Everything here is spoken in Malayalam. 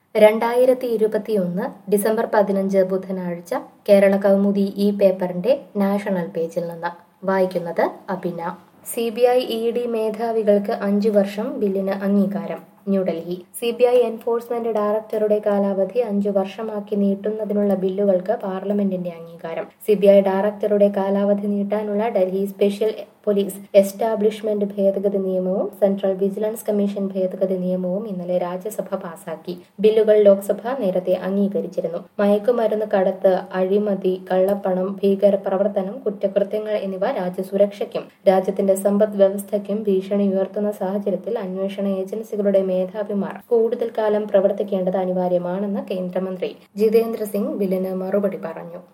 രണ്ടായിരത്തി ഇരുപത്തിയൊന്ന് ഡിസംബർ പതിനഞ്ച് ബുധനാഴ്ച കേരള കൗമുദി ഈ പേപ്പറിന്റെ നാഷണൽ പേജിൽ നിന്ന് വായിക്കുന്നത് അഭിന C B I E D മേധാവികൾക്ക് അഞ്ചു വർഷം ബില്ലിന് അംഗീകാരം New Delhi C B I enforcement ഡയറക്ടറുടെ കാലാവധി അഞ്ചു വർഷമാക്കി നീട്ടുന്നതിനുള്ള ബില്ലുകൾക്ക് പാർലമെന്റിന്റെ അംഗീകാരം സി ബി ഐ ഡയറക്ടറുടെ കാലാവധി നീട്ടാനുള്ള ഡൽഹി സ്പെഷ്യൽ പോലീസ് എസ്റ്റാബ്ലിഷ്മെന്റ് ഭേദഗതി നിയമവും സെൻട്രൽ വിജിലൻസ് കമ്മീഷൻ ഭേദഗതി നിയമവും ഇന്നലെ രാജ്യസഭ പാസാക്കി ബില്ലുകൾ ലോക്സഭ നേരത്തെ അംഗീകരിച്ചിരുന്നു മയക്കുമരുന്ന് കടത്ത് അഴിമതി കള്ളപ്പണം ഭീകരപ്രവർത്തനം കുറ്റകൃത്യങ്ങൾ എന്നിവ രാജ്യസുരക്ഷയ്ക്കും രാജ്യത്തിന്റെ സമ്പദ് വ്യവസ്ഥയ്ക്കും ഭീഷണി ഉയർത്തുന്ന സാഹചര്യത്തിൽ അന്വേഷണ ഏജൻസികളുടെ മേധാവിമാർ കൂടുതൽ കാലം പ്രവർത്തിക്കേണ്ടത് അനിവാര്യമാണെന്ന് കേന്ദ്രമന്ത്രി ജിതേന്ദ്ര സിംഗ് ബില്ലിന് മറുപടി പറഞ്ഞു